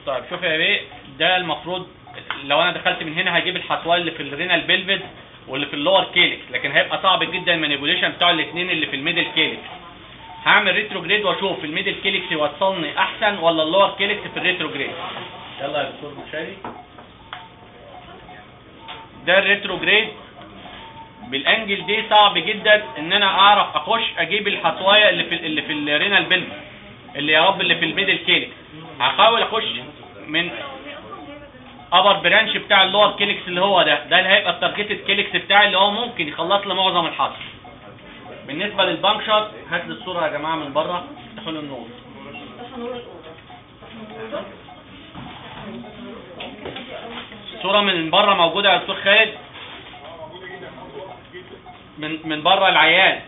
طيب شوف يا بيه ده المفروض لو انا دخلت من هنا هجيب الحصوال اللي في الرينال بيلفيس واللي في اللور كيلكس لكن هيبقى صعب جدا المانيبيوليشن بتاع الاثنين اللي في الميدل كيلكس هعمل ريتروجريد واشوف الميدل كيلكس يوصلني احسن ولا اللور كيلكس في الريتروجريد يلا يا دكتور مشاري ده الريتروجريد بالانجل دي صعب جدا ان انا اعرف اخش اجيب الحصوايه اللي في اللي في الرينال بيلفيس اللي يا رب اللي في الميدل كيلكس هحاول اخش من ابر برانش بتاع اللور كيلكس اللي هو ده ده اللي هيبقى التارجتد كيلكس بتاعي اللي هو ممكن يخلص لي معظم الحصر بالنسبه للبنكشر هات لي الصوره يا جماعه من بره افتحوا لي النور الصوره من بره موجوده يا دكتور خالد من من بره العيان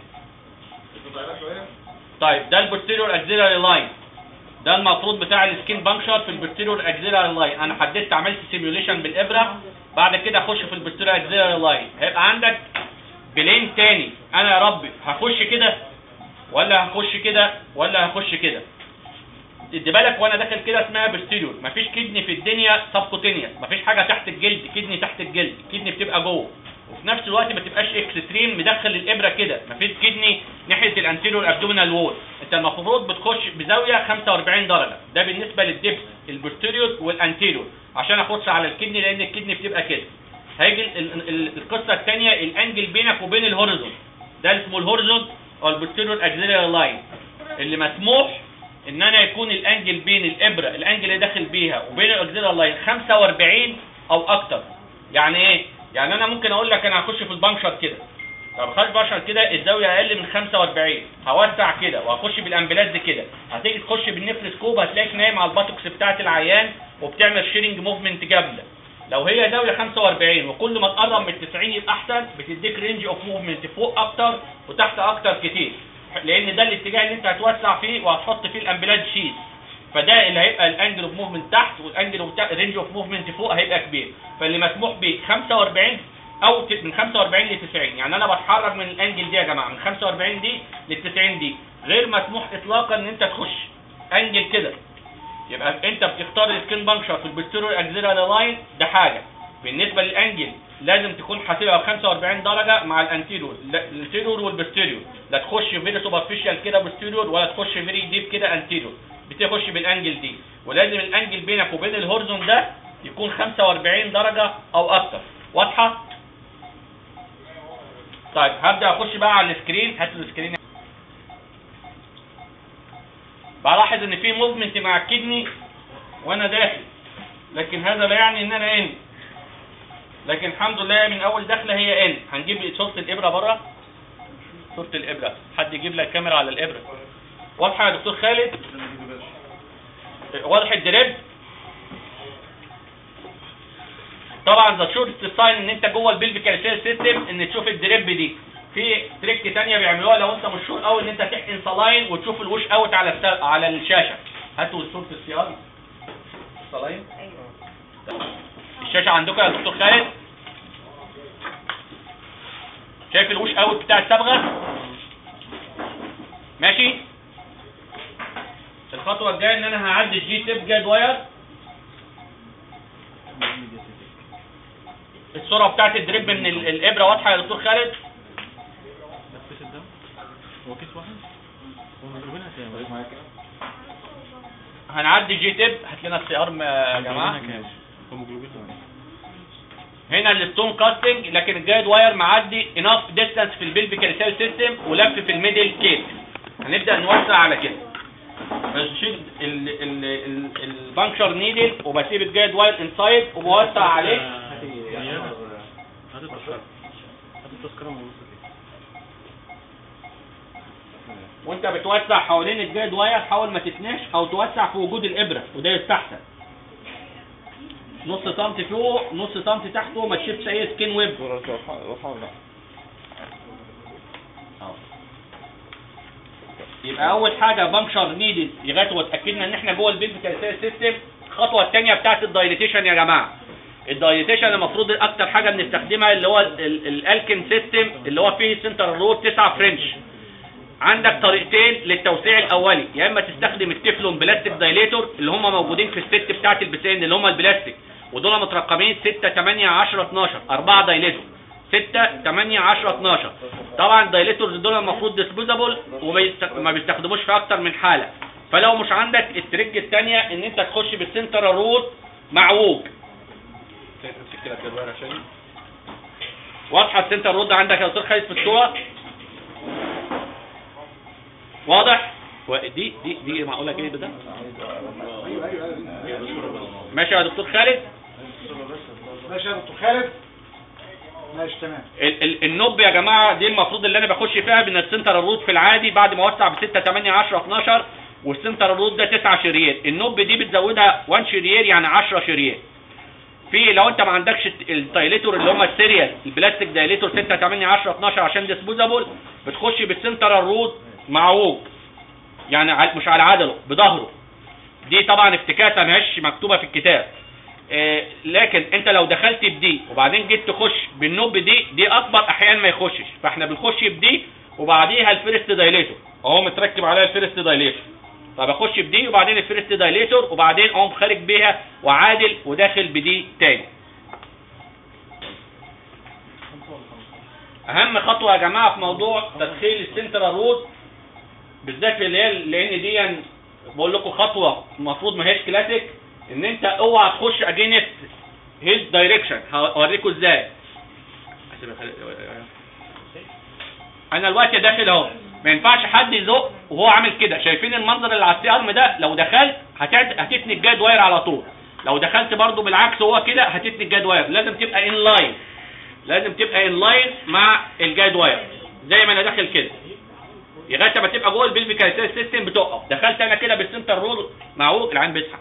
طيب ده البوستيريور اكزيلاري لاين ده المفروض بتاع السكين بانكشر في البوستيريور اكزيلاري لاين انا حددت عملت سيميوليشن بالابره بعد كده اخش في البوستيريور اكزيلاري لاين هيبقى عندك بلين تاني انا يا ربي هخش كده ولا هخش كده ولا هخش كده ادي بالك وانا داخل كده اسمها بوستيريور مفيش كدني في الدنيا سبكوتينيوس مفيش حاجه تحت الجلد كدني تحت الجلد كدني بتبقى جوه وفي نفس الوقت ما تبقاش اكستريم مدخل الابره كده مفيش كدني ناحيه الانتيريور ابدومينال وول انت المفروض بتخش بزاويه 45 درجه ده بالنسبه للدبس البوستيريور والانتيريور عشان اخش على الكدني لان الكدني بتبقى كده هيجي ال- ال- ال- القصه الثانيه الانجل بينك وبين الهوريزون ده اسمه الهوريزون او البوستيريور اكزيلاري لاين اللي مسموح ان انا يكون الانجل بين الابره الانجل اللي داخل بيها وبين الاكزيلاري لاين 45 او اكتر يعني ايه يعني انا ممكن اقول لك انا هخش في البنكشر كده طب خش بشر كده الزاويه اقل من 45 هوسع كده وهخش بالامبلاز دي كده هتيجي تخش بالنفرسكوب هتلاقيك نايم على الباتوكس بتاعت العيان وبتعمل شيرنج موفمنت جامده لو هي زاويه 45 وكل ما تقرب من 90 يبقى احسن بتديك رينج اوف موفمنت فوق اكتر وتحت اكتر كتير لان ده الاتجاه اللي انت هتوسع فيه وهتحط فيه الامبلاج شيت فده اللي هيبقى الانجل اوف موفمنت تحت والانجل اوف رينج اوف موفمنت فوق هيبقى كبير فاللي مسموح به 45 او ت- من 45 ل 90 يعني انا بتحرك من الانجل دي يا جماعه من 45 دي لل 90 دي غير مسموح اطلاقا ان انت تخش انجل كده يبقى انت بتختار السكين بانكشر في البوستيريور اكزيلاري لاين ده حاجه بالنسبه للانجل لازم تكون حاسبها ب 45 درجه مع الانتيريور لا- الانتيريور والبوستيريور لا تخش فيري سوبرفيشال كده بوستيريور ولا تخش فيري ديب كده انتيريور بتخش بالانجل دي ولازم الانجل بينك وبين الهورزون ده يكون 45 درجه او اكتر واضحه طيب هبدا اخش بقى على السكرين هات السكرين بلاحظ ان في موفمنت مع الكدني وانا داخل لكن هذا لا يعني ان انا ان لكن الحمد لله من اول دخله هي ان هنجيب صوره الابره بره صوره الابره حد يجيب لك كاميرا على الابره واضحه يا دكتور خالد واضح الدريب طبعا ذا شورت ساين ان انت جوه البلفيكال سيستم ان تشوف الدريب دي في تريك تانية بيعملوها لو انت مش شور قوي ان انت تحقن صلاين وتشوف الوش اوت على الس... على الشاشه هاتوا صوره السيارة صلاين الشاشه عندكم يا دكتور خالد شايف الوش اوت بتاع الصبغه ماشي الخطوه الجايه ان انا هعدي الجي تيب جاد واير الصوره بتاعت الدريب من ال- الابره واضحه يا دكتور خالد بس كيس الدم هو كيس واحد هو مضروبينها كام؟ هنعدي الجي تيب هات لنا السي ار يا جماعه مضروبينها كام؟ هيموجلوبين هنا الستون كاستنج لكن الجايد واير معدي اناف ديستانس في البلفيكال سيل سيستم ولف في الميدل كيس هنبدا نوسع على كده بشيل ال- ال- ال- البنكشر نيدل وبسيب الجايد واير انسايد وبوسع عليه هات التذكرة هات التذكرة موجودة وانت بتوسع حوالين الجايد واير حاول ما تتناش او توسع في وجود الابره وده يستحسن نص سنت فوق نص سنت تحته ما تشيبش اي سكين ويب أهو. يبقى اول حاجه بنكشر نيدل لغايه ما اتاكدنا ان احنا جوه البيلفيكال سيستم الخطوه الثانيه بتاعت الدايليتيشن يا جماعه الدايليتيشن المفروض اكتر حاجه بنستخدمها اللي هو ال- ال- الالكن سيستم اللي هو فيه سنتر رود 9 فرنش عندك طريقتين للتوسيع الاولي يا اما تستخدم التeflon بلاستيك دايليتور اللي هم موجودين في الست بتاعت البسين اللي هم البلاستيك ودول مترقمين 6 8 10 12 اربعه دايليتور 6 8 10 12 طبعا الدايليتورز دول المفروض ديسبوزابل وما بيستخدموش في اكتر من حاله فلو مش عندك التريك الثانيه ان انت تخش بالسنتر روت معوج امسك كده الجدول عشان واضحه السنتر رود عندك يا استاذ خالد في الصوره واضح و- دي دي دي معقوله كده ده ماشي يا دكتور خالد ماشي يا دكتور خالد ماشي تمام ال ال النوب يا جماعه دي المفروض اللي انا بخش فيها من السنتر الروت في العادي بعد ما اوسع ب 6 8 10 12 والسنتر الروت ده 9 شريان النوب دي بتزودها 1 شريان يعني 10 شريان في لو انت ما عندكش الت- التايليتور اللي هم السيريال البلاستيك دايليتور 6 8 10 12 عشان ديسبوزابل بتخش بالسنتر الروت معوج يعني على- مش على عدله بظهره دي طبعا افتكاسه ماهيش مكتوبه في الكتاب آه، لكن انت لو دخلت بدي وبعدين جيت تخش بالنوب دي دي اكبر احيان ما يخشش فاحنا بنخش بدي وبعديها الفيرست دايليتور اهو متركب عليها الفيرست دايليتور فبخش بدي وبعدين الفيرست دايليتور وبعدين اقوم خارج بيها وعادل وداخل بدي تاني اهم خطوه يا جماعه في موضوع تدخيل السنترال رود بالذات في اللي هي لان دي بقول لكم خطوه المفروض ما هيش كلاسيك ان انت اوعى تخش اجينست هيز دايركشن هوريكم ازاي انا الوقت داخل اهو ما ينفعش حد يزق وهو عامل كده شايفين المنظر اللي على السي ارم ده لو دخلت هتعد... هتتني الجاد واير على طول لو دخلت برضو بالعكس هو كده هتتني الجاد واير لازم تبقى ان لاين لازم تبقى ان لاين مع الجاد واير زي ما انا داخل كده لغايه ما تبقى جوه البلفيكال سيستم بتقف دخلت انا كده بالسنتر رول معوج العين بيسحب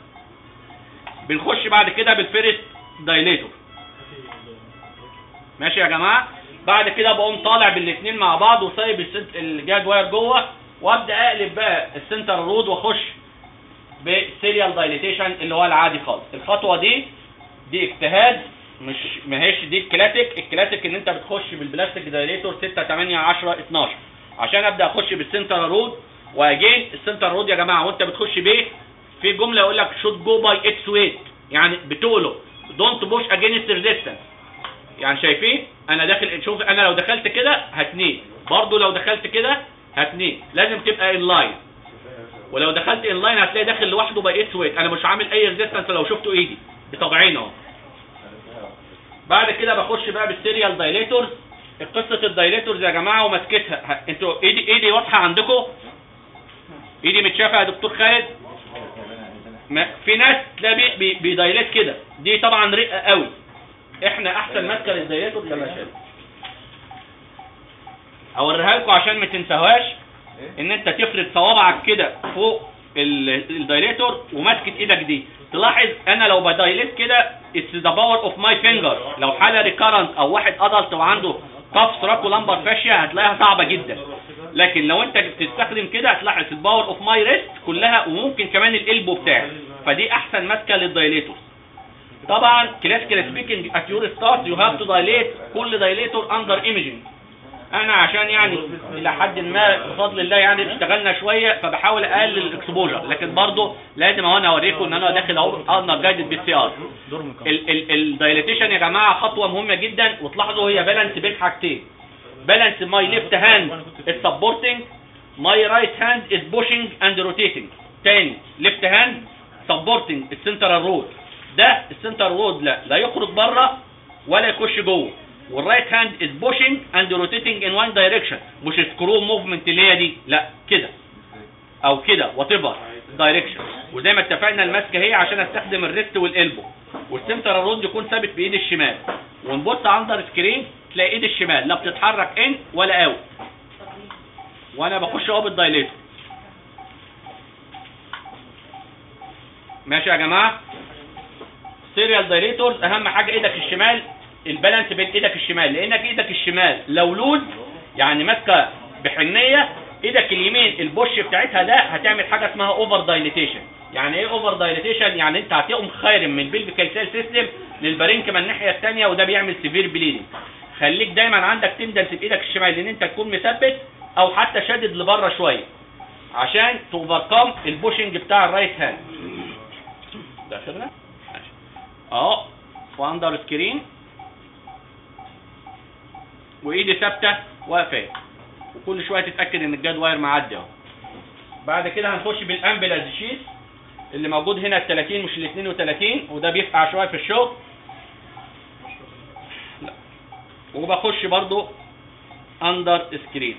بنخش بعد كده بالفيرست دايليتور ماشي يا جماعه بعد كده بقوم طالع بالاثنين مع بعض وسايب السنت- الجاد واير جوه وابدا اقلب بقى السنتر رود واخش بالسيريال دايليتيشن اللي هو العادي خالص الخطوه دي دي اجتهاد مش ما هيش دي الكلاسيك الكلاسيك ان انت بتخش بالبلاستيك دايليتور 6 8 10 12 عشان ابدا اخش بالسنتر رود واجين السنتر رود يا جماعه وانت بتخش بيه في جمله يقول لك شوت جو باي اتس ويت يعني بتقوله دونت بوش اجينست ريزيستنس يعني شايفين انا داخل شوف انا لو دخلت كده هتنيه برضو لو دخلت كده هتنيه لازم تبقى ان لاين ولو دخلت ان لاين هتلاقي داخل لوحده باي اتس ويت انا مش عامل اي ريزيستنس لو شفتوا ايدي بطبعين اهو بعد كده بخش بقى بالسيريال دايليتورز قصه الدايليتورز يا جماعه ومسكتها ه- انتوا ايدي ايدي واضحه عندكم ايدي متشافه يا دكتور خالد ما في ناس تلاقي بي- بي- بيدايليت كده دي طبعا رقه قوي احنا احسن ماسكه للدايليتور يلا يا شباب اوريها لكم عشان ما تنساهاش ان انت تفرد صوابعك كده فوق ال- الدايليتور وماسكه ايدك دي تلاحظ انا لو بدايليت كده اتس ذا باور اوف ماي فينجر لو حاله ريكارنت او واحد ادلت وعنده كف تراكو لامبر فاشيا هتلاقيها صعبه جدا لكن لو انت بتستخدم كده هتلاحظ الباور اوف ماي ريست كلها وممكن كمان الالبو بتاعك فدي احسن ماسكه للدايليتور طبعا كلاسيكال سبيكينج ات يور ستارت يو هاف تو دايليت كل دايليتور اندر ايميجنج انا عشان يعني الى حد ما بفضل الله يعني اشتغلنا شويه فبحاول اقلل الاكسبوجر لكن برضه لازم اهو انا اوريكم ان انا داخل اهو اقدر جايدد بالسي ار دور مكمل الدايليتيشن يا جماعه خطوه مهمه جدا وتلاحظوا هي بالانس بين حاجتين بالانس ماي ليفت هاند از سبورتنج ماي رايت هاند از بوشنج اند روتيتنج تاني ليفت هاند سبورتنج السنترال رود ده السنترال رود لا لا يخرج بره ولا يخش جوه والرايت هاند از بوشنج اند روتيتنج ان وان دايركشن مش سكرو موفمنت اللي هي دي لا كده او كده وات ايفر دايركشن وزي ما اتفقنا الماسكه هي عشان استخدم الريست والالبو والسنترال رود يكون ثابت بايد الشمال ونبص اندر سكرين تلاقي ايد الشمال لا بتتحرك ان ولا اوت وانا بخش اهو بالدايليتور ماشي يا جماعه سيريال دايليتورز اهم حاجه ايدك الشمال البالانس بين ايدك الشمال لانك ايدك الشمال لو لوز يعني ماسكه بحنيه ايدك اليمين البوش بتاعتها ده هتعمل حاجه اسمها اوفر دايليتيشن يعني ايه اوفر دايليتيشن يعني انت هتقوم خارم من البلفيكال سيل سيستم للبارينكما الناحيه الثانيه وده بيعمل سيفير بليدنج خليك دايما عندك تندنس بايدك الشمال ان انت تكون مثبت او حتى شادد لبره شويه عشان توفركم البوشنج بتاع الرايت هاند ده شغله ماشي. اهو واندر سكرين وايدي ثابته واقفه وكل شويه تتاكد ان الجاد واير معدي اهو بعد كده هنخش بالامبلاز شيت اللي موجود هنا ال 30 مش ال 32 وده بيفقع شويه في الشغل لا. وبخش برضو اندر سكرين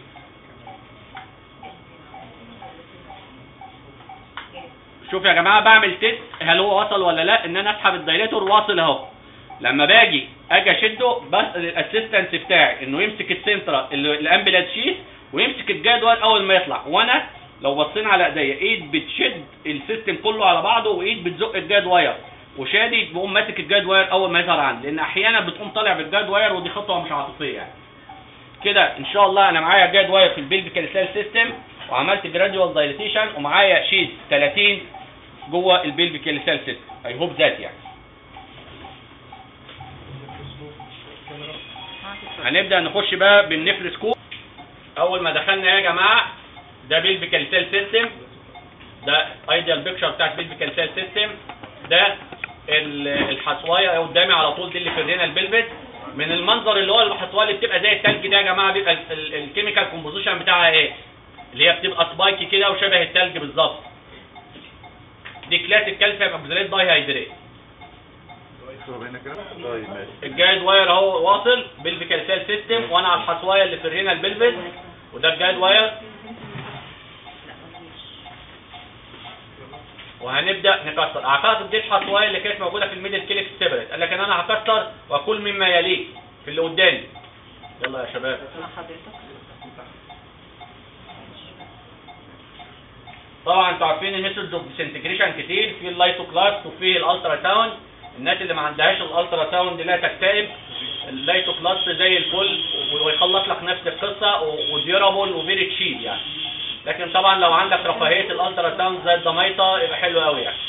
شوف يا جماعه بعمل تيست هل هو وصل ولا لا ان انا اسحب الدايليتور واصل اهو لما باجي اجي اشده بسال الاسيستنت بتاعي انه يمسك السنترا الامبلاس شيت ويمسك الجدول اول ما يطلع وانا لو بصينا على ايديا ايد بتشد السيستم كله على بعضه وايد بتزق الجاد واير وشادي بقوم ماسك الجاد واير اول ما يظهر عندي لان احيانا بتقوم طالع بالجاد واير ودي خطوه مش عاطفيه يعني كده ان شاء الله انا معايا جاد واير في البيلفيكال سيل سيستم وعملت جراديوال دايليتيشن ومعايا شيت 30 جوه البيلفيكال سيل سيستم اي هوب ذات يعني هنبدا نخش بقى بالنفرسكوب اول ما دخلنا يا جماعه ده بيلفيكال سيل سيستم ده ايديال بيكتشر بتاعت بيلفيكال سيل سيستم ده ال- الحصوايه قدامي على طول دي اللي في الرينا البلفت من المنظر اللي هو الحصوايه اللي بتبقى زي التلج ده يا جماعه بيبقى ال- ال- الكيميكال كومبوزيشن بتاعها ايه اللي هي بتبقى سبايكي كده وشبه التلج بالظبط دي كلاسيك كالسيوم اوكساليت داي هيدريت طيب ماشي الجايد واير اهو واصل بالفيكال سيل سيستم وانا على الحصوايه اللي في الرينا البلفت وده الجايد واير وهنبدا نكسر اعتقد دي الحصوايه اللي كانت موجوده في الميدل كليك سيبريت قال لك ان انا هكسر واكل مما يليه في اللي قدامي يلا يا شباب طبعا انتوا عارفين الميثود اوف ديسنتجريشن كتير في اللايتوكلاست وفي الالترا ساوند الناس اللي ما عندهاش الالترا ساوند لا تكتئب اللايتوكلاست زي الفل ويخلص لك نفس القصه وديورابل وفيري تشيب يعني لكن طبعا لو عندك رفاهيه الالترا ساوند زي الدميطه يبقى حلو قوي يعني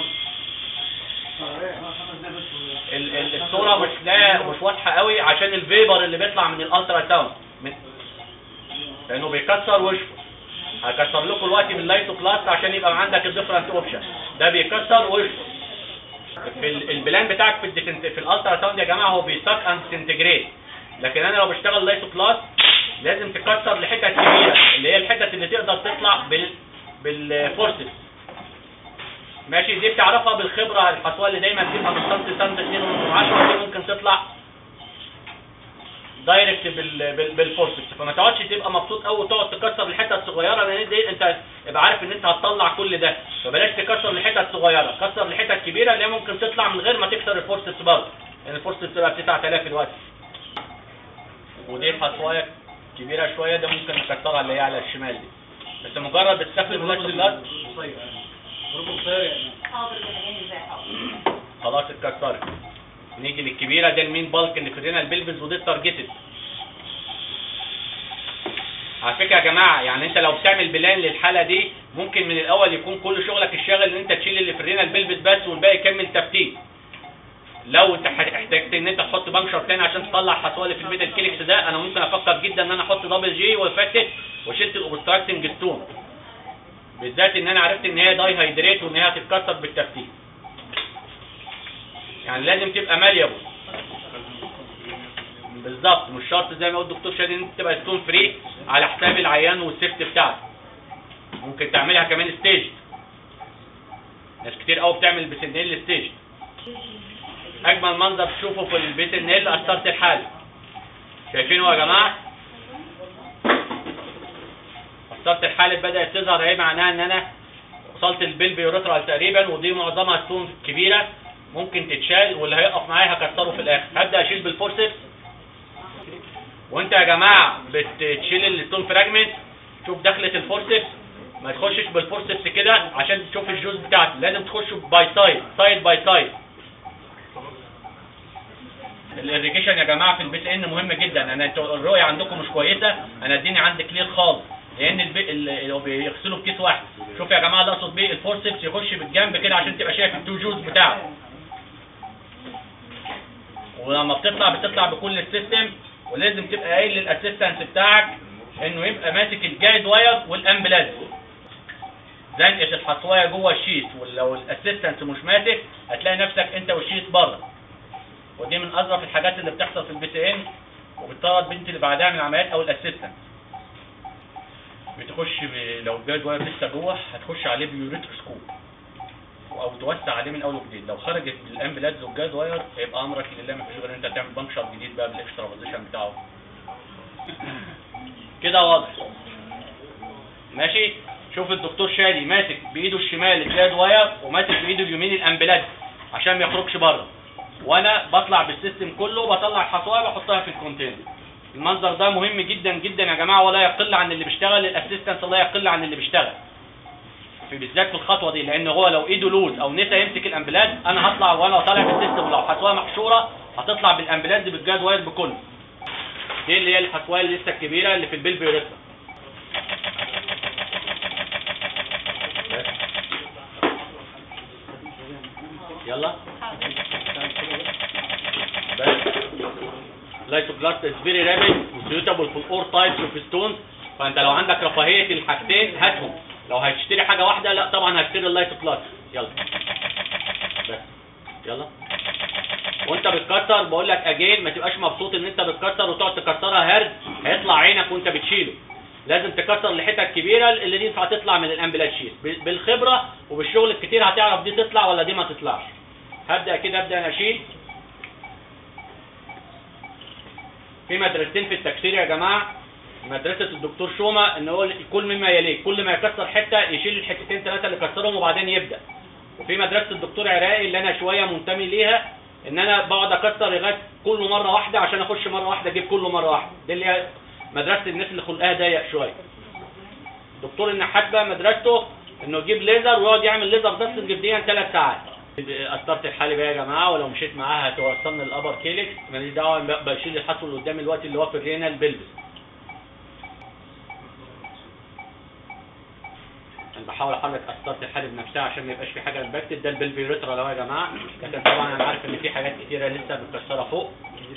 ال- ال- الصوره مش لا مش واضحه قوي عشان الفيبر اللي بيطلع من الالترا ساوند من لانه بيكسر وشه هكسر لكم دلوقتي باللايتوكلاست عشان يبقى عندك الديفرنت اوبشن ده بيكسر وشه في ال- البلان بتاعك في الديسنت في الالترا ساوند يا جماعه هو بيساك اند ديسنتجريت لكن انا لو بشتغل لايتوكلاست لازم تكسر لحتت كبيره اللي هي الحتت اللي تقدر تطلع بال بالفورسز ماشي دي بتعرفها بالخبره الحصوه اللي دايما بتبقى من سنتي سنتي 2 ونص 10 دي ممكن تطلع دايركت بال بال بالفورسز فما تقعدش تبقى مبسوط قوي وتقعد تكسر الحتت الصغيره لان دي انت يبقى عارف ان انت هتطلع كل ده فبلاش تكسر لحتت صغيره كسر لحتت كبيره اللي هي ممكن تطلع من غير ما تكسر الفورسز برضه لان الفورسز بتبقى ب 9000 دلوقتي ودي حصوايه كبيره شويه ده ممكن نكسرها اللي هي على الشمال دي بس مجرد بتستخدم اللايتوكلاست خلاص اتكسرت نيجي للكبيره ده المين بالك اللي في الرينا البلبز ودي التارجتد على فكره يا جماعه يعني انت لو بتعمل بلان للحاله دي ممكن من الاول يكون كل شغلك الشاغل ان انت تشيل اللي في الرينا البلبز بس والباقي يكمل تفتيت لو انت ح- احتجت ان انت تحط بنكشر تاني عشان تطلع الحصوه اللي في الميدل كيلكس ده انا ممكن افكر جدا ان انا احط دبل جي وافتت وشلت الاوبستراكتنج ستون بالذات ان انا عرفت ان هي داي هيدريت وان هي هتتكسر بالتفتيت يعني لازم تبقى ماليابل بالظبط مش شرط زي ما قال الدكتور شادي ان انت تبقى ستون فري على حساب العيان والسيفت بتاعته ممكن تعملها كمان ستيج ناس كتير قوي بتعمل بسنيل ستيج اجمل منظر تشوفه في البيت النيل قسطره الحال شايفينه يا جماعه قسطره الحال بدات تظهر ايه معناها ان انا وصلت البلب يوريترال تقريبا ودي معظمها ستون كبيره ممكن تتشال واللي هيقف معايا هكسره في الاخر هبدا اشيل بالفورسبس وانت يا جماعه بتشيل الستون فراجمنت شوف دخلة الفورسبس ما تخشش بالفورسبس كده عشان تشوف الجوز بتاعته لازم تخش باي سايد سايد باي سايد الاريجيشن يا جماعه في البيت ان مهم جدا انا انتوا الرؤيه عندكم مش كويسه انا اديني عندي كلير خالص لان البي... ال- لو بيغسلوا بكيس واحد شوف يا جماعه اللي اقصد بيه الفورسبس يخش بالجنب كده عشان تبقى شايف التو جوز بتاعه ولما بتطلع بتطلع بكل السيستم ولازم تبقى قايل للاسيستنت بتاعك انه يبقى ماسك الجايد واير والامبلاز زنقه الحصوايه جوه الشيت ولو الاسيستنت مش ماسك هتلاقي نفسك انت والشيت بره ودي من اظرف الحاجات اللي بتحصل في البي تي ان وبتطرد بنت اللي بعدها من العمليات او الاسيستنت بتخش ب... لو الجايد واير لسه جوه هتخش عليه بيوريتروسكوب او توسع عليه من اول وجديد لو خرجت الامبلاز والجايد واير هيبقى امرك لله ما فيش غير ان انت تعمل بنكشر جديد بقى بالاكسترا بوزيشن بتاعه كده واضح ماشي شوف الدكتور شادي ماسك بايده الشمال الجايد واير وماسك بايده اليمين الامبلاز عشان ما يخرجش بره وانا بطلع بالسيستم كله بطلع الحصوايه بحطها في الكونتينر المنظر ده مهم جدا جدا يا جماعه ولا يقل عن اللي بيشتغل الاسيستنت لا يقل عن اللي بيشتغل في بالذات في الخطوه دي لان هو لو ايده لوز او نسى يمسك الامبلاز انا هطلع وانا طالع بالسيستم ولو حصوايه محشوره هتطلع بالامبلاز بالجاد واير بكله دي اللي هي الحصوايه اللي لسه الكبيره اللي في البلبي وريتنا يلا بس لايتوبلاست از فيري رابيد وسيوتابل في الاور تايبس وفي ستونز فانت لو عندك رفاهيه الحاجتين هاتهم لو هتشتري حاجه واحده لا طبعا هتشتري اللايتوبلاست يلا بس يلا وانت بتكسر بقول لك اجين ما تبقاش مبسوط ان انت بتكسر وتقعد تكسرها هرد هيطلع عينك وانت بتشيله لازم تكسر الحتت الكبيره اللي دي هتطلع من الامبلاج شيت ب- بالخبره وبالشغل الكتير هتعرف دي تطلع ولا دي ما تطلعش هبدا كده ابدا انا اشيل في مدرستين في التكسير يا جماعه مدرسه الدكتور شوما ان هو كل مما يليك كل ما يكسر حته يشيل الحتتين ثلاثه اللي كسرهم وبعدين يبدا وفي مدرسه الدكتور عراقي اللي انا شويه منتمي ليها ان انا بقعد اكسر لغايه كله مره واحده عشان اخش مره واحده اجيب كله مره واحده دي اللي هي مدرسه الناس اللي خلقها ضيق شويه دكتور النحات بقى مدرسته انه يجيب ليزر ويقعد يعمل ليزر بس جديا ثلاث ساعات قسطرت الحالي بقى يا جماعه ولو مشيت معاها هتوصلني الابر كيلكس ماليش دعوه ب- بشيل الحصو اللي قدامي الوقت اللي هو في الرينال بلبس انا بحاول احرك قسطره الحالي بنفسها عشان ما يبقاش في حاجه امباكتد ده البلفيريترا لو يا جماعه لكن طبعا انا عارف ان في حاجات كتيره لسه متكسره فوق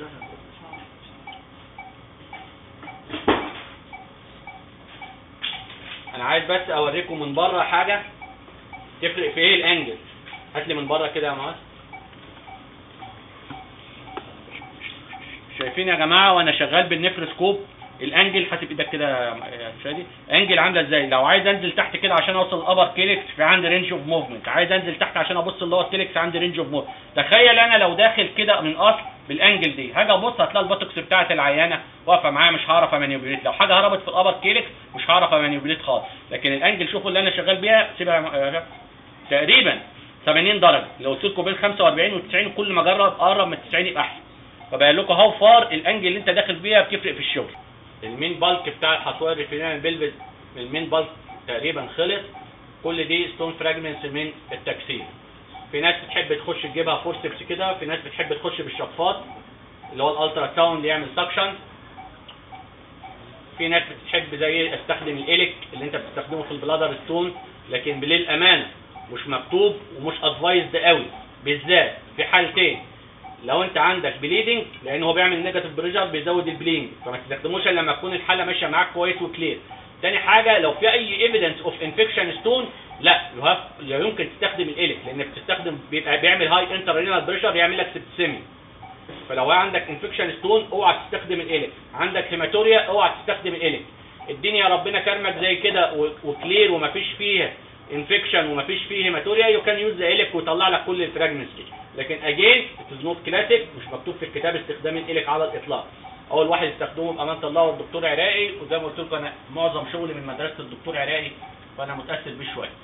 انا عايز بس اوريكم من بره حاجه تفرق في ايه الانجل هات لي من بره كده يا معاذ شايفين يا جماعه وانا شغال بالنفرسكوب الانجل حاسب ايدك كده يا شادي انجل عامله ازاي لو عايز انزل تحت كده عشان اوصل الابر كيلكس في عندي رينج اوف موفمنت عايز انزل تحت عشان ابص اللور كيلكس عندي رينج اوف موفمنت تخيل انا لو داخل كده من اصل بالانجل دي هاجي ابص هتلاقي البوتوكس بتاعه العيانه واقفه معايا مش هعرف امانيبيوليت لو حاجه هربت في الابر كيلكس مش هعرف امانيبيوليت خالص لكن الانجل شوفوا اللي انا شغال بيها سيبها يا م- يا شباب. تقريبا 80 درجه لو قلت لكم بين 45 و 90 كل ما اجرب اقرب من 90 يبقى احسن فبقول لكم هاو فار الانجل اللي انت داخل بيها بتفرق في الشغل المين بالك بتاع الحصويه الريفينال بيلفز المين بالك تقريبا خلص كل دي ستون فراجمنتس من التكسير في ناس بتحب تخش تجيبها فورسبس كده في ناس بتحب تخش بالشفاط اللي هو الالترا ساوند اللي يعمل سكشن في ناس بتحب زي استخدم الاليك اللي انت بتستخدمه في البلادر ستون لكن بالامانه مش مكتوب ومش ادفايزد قوي بالذات في حالتين لو انت عندك بليدنج لان هو بيعمل نيجاتيف بريشر بيزود البلينج فما تستخدموش الا لما تكون الحاله ماشيه معاك كويس وكلير تاني حاجه لو في اي ايفيدنس اوف انفكشن ستون لا يو هاف لا يمكن تستخدم الاليك لان بتستخدم بيبقى بيعمل هاي انترنال بريشر يعمل لك سبتسيمي فلو عندك انفكشن ستون اوعى تستخدم الاليك عندك هيماتوريا اوعى تستخدم الاليك الدنيا ربنا كرمك زي كده و- وكلير ومفيش فيه انفكشن ومفيش فيه هيماتوريا يو كان يوز اليك ويطلع لك كل الفراجمنتس دي لكن اجين ات نوت كلاسيك مش مكتوب في الكتاب استخدام الاليك على الاطلاق اول واحد استخدمه بامانه الله هو الدكتور عراقي وزي ما قلت لكم انا معظم شغلي من مدرسه الدكتور عراقي فانا متاثر بيه شويه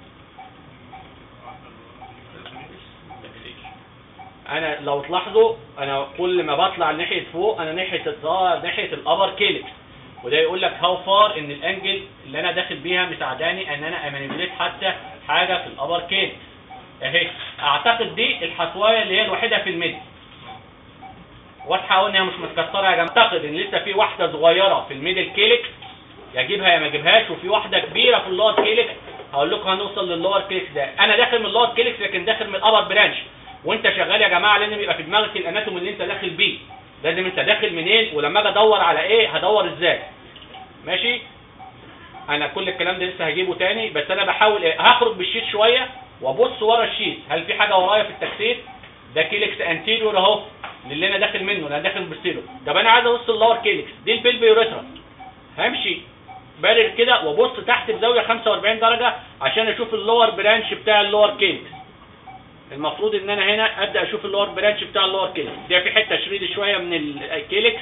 انا لو تلاحظوا انا كل ما بطلع ناحيه فوق انا ناحيه الظهر ناحيه الابر كيلكس وده يقول لك هاو فار ان الانجل اللي انا داخل بيها مساعداني ان انا امانيبيليت حتى حاجه في الابر كيلكس اهي اعتقد دي الحصوايه اللي هي الوحيده في الميد واضحه قوي انها مش متكسره يا جماعه اعتقد ان لسه في واحده صغيره في الميدل كيلكس يا اجيبها يا ما اجيبهاش وفي واحده كبيره في اللور كيلكس هقول لكم هنوصل للور كيلكس ده انا داخل من اللور كيلكس لكن داخل من الابر برانش وانت شغال يا جماعه لازم يبقى في دماغك الاناتوم اللي انت داخل بيه لازم انت داخل منين ولما اجي ادور على ايه هدور ازاي ماشي انا كل الكلام ده لسه هجيبه تاني بس انا بحاول إيه؟ هخرج بالشيت شويه وابص ورا الشيت هل في حاجه ورايا في التكسير ده كيلكس انتيريور اهو اللي انا داخل منه انا داخل بالسيلو طب انا عايز ابص اللور كيلكس دي البلبي يوريثرا همشي بارر كده وابص تحت بزاويه 45 درجه عشان اشوف اللور برانش بتاع اللور كيلكس المفروض ان انا هنا ابدا اشوف اللور برانش بتاع اللور كيلكس ده في حته شريد شويه من الكيلكس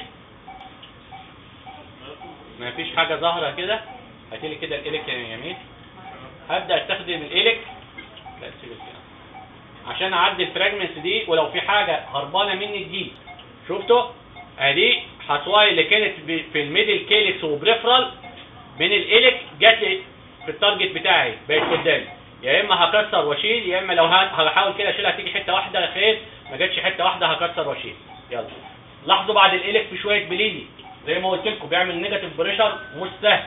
ما فيش حاجه ظاهره كده هاتي لي كده الالك يا جميل هبدا استخدم الالك لا سيب كده عشان اعدي الفراجمنتس دي ولو في حاجه هربانه مني تجيب شفتوا ادي حصواي اللي كانت ب- في الميدل كيلكس وبريفرال من الالك جت لي في التارجت بتاعي بقت قدامي يا اما هكسر واشيل يا اما لو ه- هحاول كده اشيلها تيجي حته واحده خير ما جاتش حته واحده هكسر واشيل يلا لاحظوا بعد الالك في شويه بليدي زي ما قلت لكم بيعمل نيجاتيف بريشر مش سهل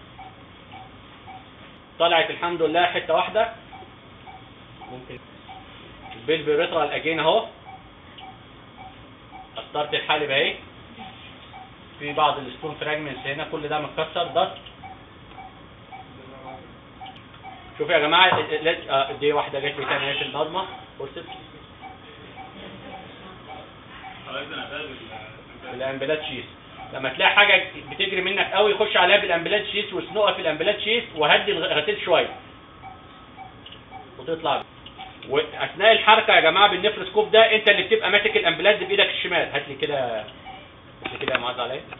طلعت الحمد لله حته واحده ممكن البلبي ريترال اجين اهو قطرت الحالب اهي في بعض الستون فراجمنتس هنا كل ده متكسر ده شوفوا يا جماعه ال- ال- آه، دي واحده جت لي تاني اهي في البضمه بصت الامبلات شيس لما تلاقي حاجه بتجري منك قوي خش عليها بالامبلات شيس واسنقها في الامبلات شيس وهدي الغسيل شويه وتطلع واثناء الحركه يا جماعه بالنفرسكوب ده انت اللي بتبقى ماسك الامبلات دي بايدك الشمال هات لي كده هات لي كده يا معاذ عليا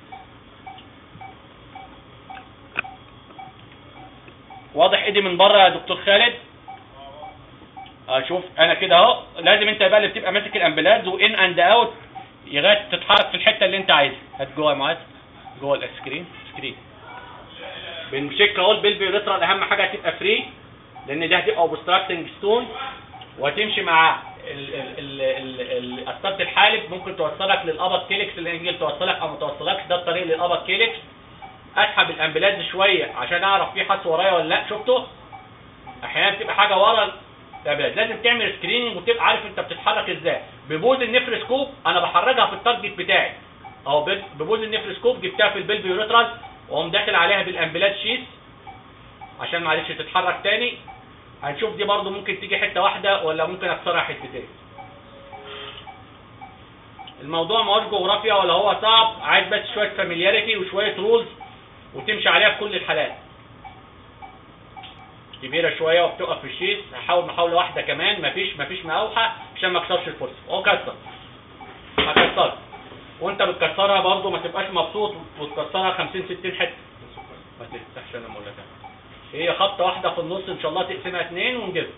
واضح ايدي من بره يا دكتور خالد اه شوف انا كده اهو لازم انت بقى اللي بتبقى ماسك الامبلات وان اند اوت لغايه تتحرك في الحته اللي انت عايزها هات جوه يا معاذ جوه السكرين سكرين بنشيك اهو البلبي ريترال اهم حاجه هتبقى فري لان ده هتبقى اوبستراكتنج ستون وهتمشي مع ال- ال- ال- ال- ال- السبت الحالب ممكن توصلك للابط كيلكس اللي يجي توصلك او ما توصلكش ده الطريق للابط كيلكس اسحب الامبلاج شويه عشان اعرف في حس ورايا ولا لا شفته احيانا بتبقى حاجه ورا الامبلاج لازم تعمل سكريننج وتبقى عارف انت بتتحرك ازاي ببوز النفرسكوب انا بحركها في التارجت بتاعي او ب- ببوز النفرسكوب جبتها في البلبي يوريترال واقوم داخل عليها بالامبلاج شيس عشان معلش تتحرك تاني هنشوف دي برضو ممكن تيجي حته واحده ولا ممكن اكسرها حتتين الموضوع ما هوش جغرافيا ولا هو صعب عايز بس شويه فاميلياريتي وشويه رولز وتمشي عليها في كل الحالات كبيره شويه وبتقف في الشيس هحاول محاوله واحده كمان مفيش مفيش مقاوحه عشان ما اكسرش الفرصه اهو كسر هكسرها وانت بتكسرها برضو ما تبقاش مبسوط وتكسرها 50 60 حته ما تفتحش انا مولا هي خبطه واحده في النص ان شاء الله تقسمها اتنين ونجيبها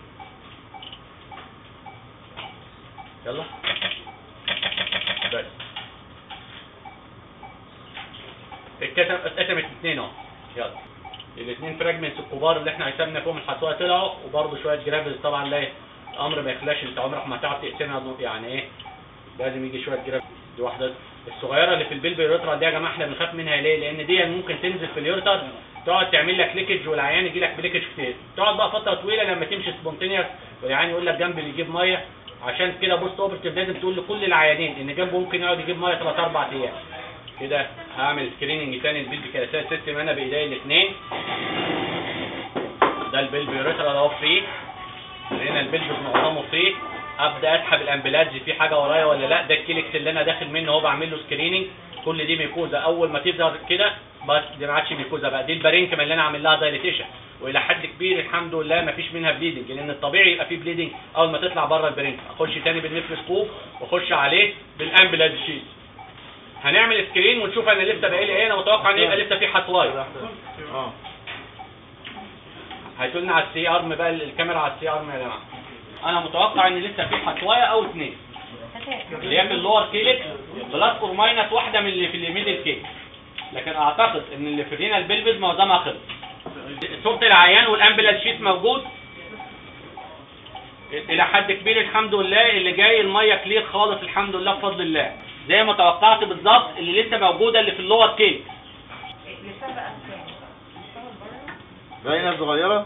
يلا بس اتكتم اتقسمت اتنين اهو يلا الاثنين فراجمنتس الكبار اللي احنا حسبنا فيهم الحصوات طلعوا وبرضه شويه جرافيز طبعا لا الامر ما يخلاش انت عمرك ما هتعرف تقسمها يعني ايه لازم يجي شويه جرافيز دي واحده الصغيره اللي في البلبي اليوترا دي يا جماعه احنا بنخاف منها ليه؟ لان دي ممكن تنزل في اليورتر تقعد تعمل لك ليكج والعيان يجي لك بليكج كتير تقعد بقى فتره طويله لما تمشي سبونتينيوس والعيان يقول لك جنب اللي يجيب ميه عشان كده بوست اوبرتيف لازم تقول لكل العيانين ان جنبه ممكن يقعد يجيب ميه ثلاث اربع ايام كده هعمل سكريننج تاني البلبي كاسات سيستم انا بايديا الاثنين ده البلبي يوريترا اهو فري هنا البلبي معظمه فري ابدا اسحب الامبلاج في حاجه ورايا ولا لا ده الكليكس اللي انا داخل منه اهو بعمل له سكريننج كل دي ميكوزا اول ما تظهر كده بس دي ما عادش ميكوزا بقى دي البارينكما اللي انا عامل لها دايليتيشن والى حد كبير الحمد لله ما فيش منها بليدنج لان الطبيعي يبقى فيه بليدنج اول ما تطلع بره البارينكما اخش تاني بالنفرسكوب واخش عليه بالامبلاج شيت هنعمل سكرين ونشوف انا لسه باقي لي ايه انا متوقع ان يبقى لسه في حصواي اه هاتوا لنا على السي ارم بقى الكاميرا على السي ارم يا جماعه انا متوقع ان لسه في حصوايه او اثنين اللي هي في اللور كيلك بلس اور ماينس واحده من اللي في الميدل كيك لكن اعتقد ان اللي في الرينا البلبز معظمها خلص صوره العيان والامبلانس شيت موجود الى حد كبير الحمد لله اللي جاي الميه كلير خالص الحمد لله بفضل الله زي ما توقعت بالظبط اللي لسه موجوده اللي في اللور كيك باينه صغيره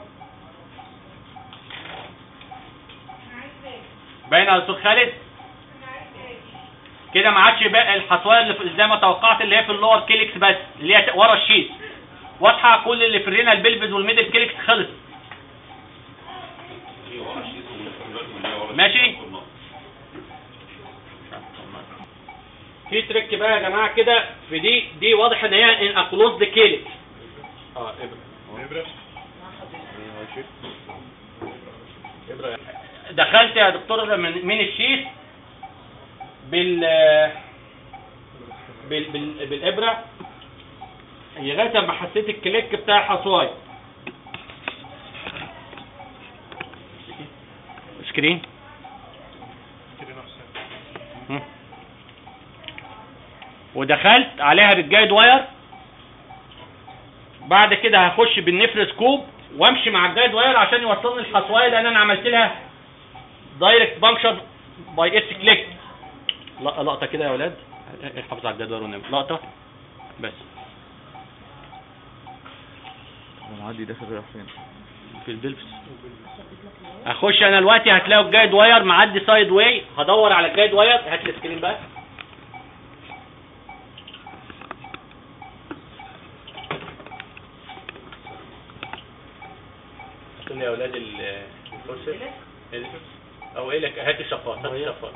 باين يا استاذ خالد كده ما عادش بقى الحصويه اللي في- زي ما توقعت اللي هي في اللور كيلكس بس اللي هي ورا الشيت واضحه كل اللي في الرينا البلفز والميدل كليكس خلص ماشي في تريك بقى يا جماعه كده في دي دي واضح ان هي ان اكلوزد كيلكس اه ابره ابره دخلت يا دكتور من من الشيث بال بال, بال... بالابره لغايه ما حسيت الكليك بتاع الحصوايه سكرين مم. ودخلت عليها بالجايد واير بعد كده هخش بالنفرسكوب وامشي مع الجايد واير عشان يوصلني الحصوايه لان انا عملت لها دايركت بانكشر باي اتس كليك لقطه كده يا اولاد حافظ على الجدول ونام لقطه بس المعدي داخل رايح فين في البلفس اخش انا دلوقتي هتلاقوا الجايد واير معدي سايد واي هدور على الجايد واير هات لي السكرين بقى هاتوا لي يا اولاد ال- الكرسي او ايه لك هات الشفاط هات الشفاط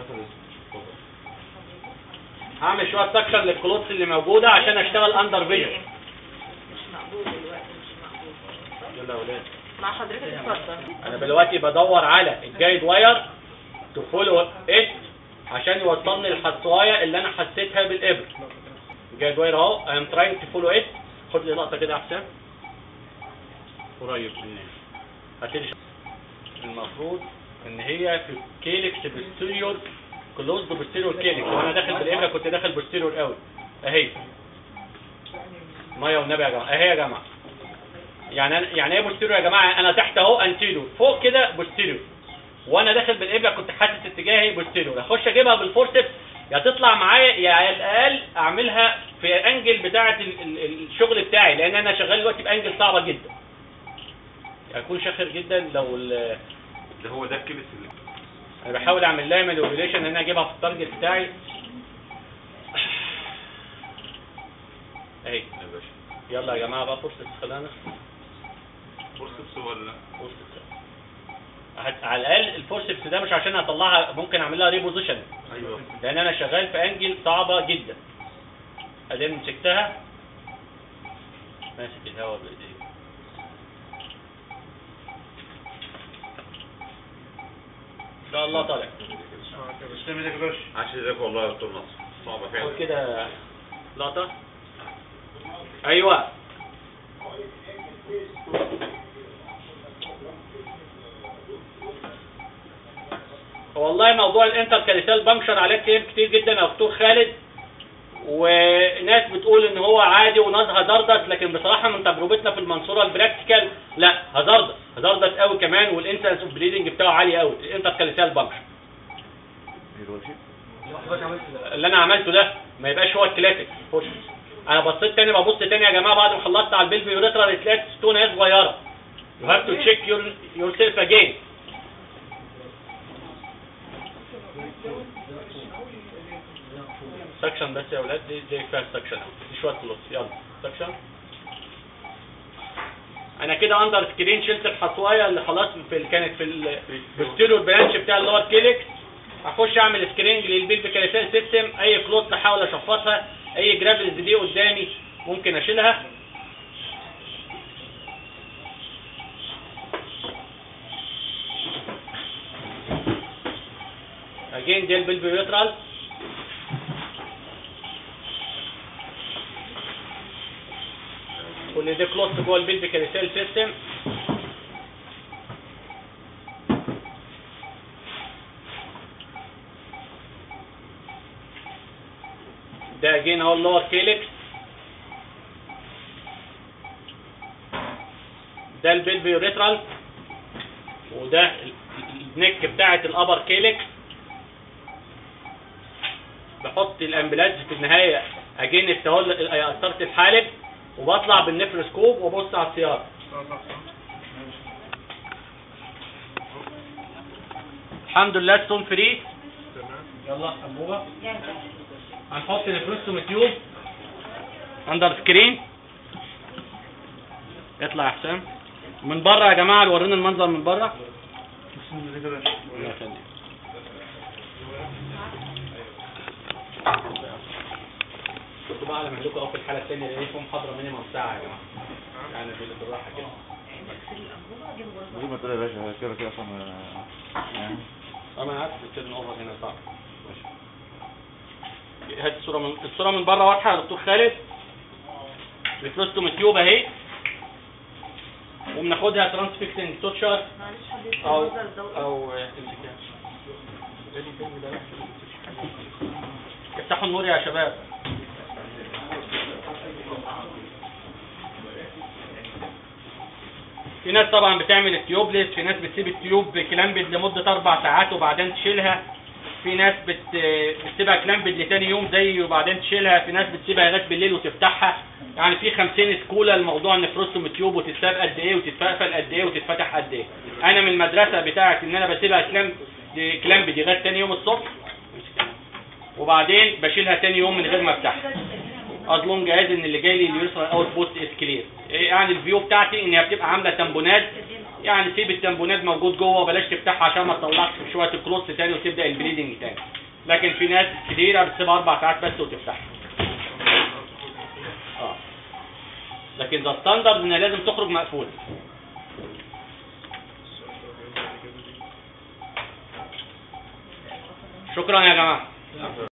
هعمل شويه سكشن للكلوتس اللي موجوده عشان اشتغل اندر فيجن مش مقبول دلوقتي مش مقبول يلا يا اولاد مع حضرتك اتفضل انا دلوقتي بدور على الجايد واير تو فولو ات عشان يوصلني الحصوايه اللي انا حسيتها بالابر الجايد واير اهو اي ام تراينج تو فولو ات خد لي لقطه كده يا حسام قريب مني هتلاقي المفروض ان هي في كيلكس بوستيريور كلوزد بوستيريور كيلكس وانا داخل بالابره كنت داخل بوستيريور قوي اهي ميه والنبي يا جماعه اهي يا جماعه يعني أنا يعني ايه بوستيريور يا جماعه انا تحت اهو انتيريور فوق كده بوستيريور وانا داخل بالابره كنت حاسس اتجاهي بوستيريور اخش اجيبها بالفورسبس يا تطلع معايا يا على الاقل اعملها في انجل بتاعه ال- ال- الشغل بتاعي لان انا شغال دلوقتي بانجل صعبه جدا اكون شاخر جدا لو ال- ده هو ده الكبس اللي انا بحاول اعمل لها مانيبيوليشن ان انا اجيبها في التارجت بتاعي اهي يا باشا يلا يا جماعه بقى فرصه خلينا فورسبس ولا فرصه هت- على الاقل الفورسبس ده مش عشان اطلعها ممكن اعمل لها ريبوزيشن ايوه لان انا شغال في انجل صعبه جدا ادام مسكتها ماسك الهواء بايدي ان شاء الله طالع تسلم ايدك يا باشا عاش ايدك والله يا دكتور نصر صعبه فعلا خد كده لقطه ايوه والله موضوع الانتر كاليسال بنكشر عليه كلام كتير جدا يا دكتور خالد وناس بتقول ان هو عادي وناس هزردس لكن بصراحه من تجربتنا في المنصوره البراكتيكال لا هزردس هزردس قوي كمان والانسنس اوف بليدنج بتاعه عالي قوي الانتر كاليسال بنكشر اللي انا عملته ده ما يبقاش هو الكلاسيك بص انا بصيت تاني ببص تاني يا جماعه بعد ما خلصت على البلفي يوريترا اتلات ستون هي صغيره يو هاف تو تشيك يور يور سيلف اجين سكشن بس يا اولاد دي دي كفايه سكشن دي شويه فلوس يلا سكشن انا كده اندر سكرين شلت الحصوايه اللي خلاص في ال- كانت في البوستيريور برانش بتاع اللور كيلكس اخش اعمل سكرينج للبيلف كاليسال سيستم اي كلوت احاول اشفطها اي جرافلز دي قدامي ممكن اشيلها اجين دي البيلف يوترال كل ده كلوت جوه البيلف كاليسال سيستم ده اجين اهو اللور كيلكس ده البلفي يوريترال وده ال- النك بتاعه الابر كيلكس بحط الامبلاج في النهايه اجين اهو اثرت الحالب وبطلع بالنفرسكوب وابص على السياره الحمد لله ستون فري يلا انبوبه هنحط الفلوستوم تيوب اندر سكرين اطلع يا حسام من بره يا جماعه ورينا المنظر من بره بسم الله يا باشا الله يخليك كنت بقى اعلم عندكم اهو في الحاله الثانيه اللي هي في محاضره مينيمم ساعه يا جماعه يعني بالراحه كده زي ما تقول يا باشا كده كده اصلا يعني انا عارف التيرن اوفر هنا صعب ماشي. هات الصوره من الصوره من بره واضحه يا دكتور خالد الفلوستوم تيوب اهي وبناخدها ترانسفيكسنج سوتشر معلش حد او يتفضل الدورة او امسكها افتحوا النور يا شباب في ناس طبعا بتعمل التيوبلس في ناس بتسيب التيوب كلامبد لمدة أربع ساعات وبعدين تشيلها في ناس بت... بتسيبها كلامبد لتاني يوم زي وبعدين تشيلها في ناس بتسيبها لغايه بالليل وتفتحها يعني في 50 سكوله الموضوع ان فروستوم تيوب وتتساب قد ايه وتتقفل قد ايه وتتفتح قد ايه انا من المدرسه بتاعت ان انا بسيبها كلام كلامبد لغايه تاني يوم الصبح وبعدين بشيلها تاني يوم من غير ما افتحها اظن جاهز ان اللي جاي لي اليورثرال اوت بوست از كلير يعني الفيو بتاعتي ان هي بتبقى عامله تمبونات يعني سيب التمبونات موجود جوه بلاش تفتحها عشان ما تطلعش شويه الكلوتس تاني وتبدا البليدنج تاني لكن في ناس كتيره بتسيبها اربع ساعات بس وتفتحها اه لكن ده ستاندرد ان لازم تخرج مقفول شكرا يا جماعه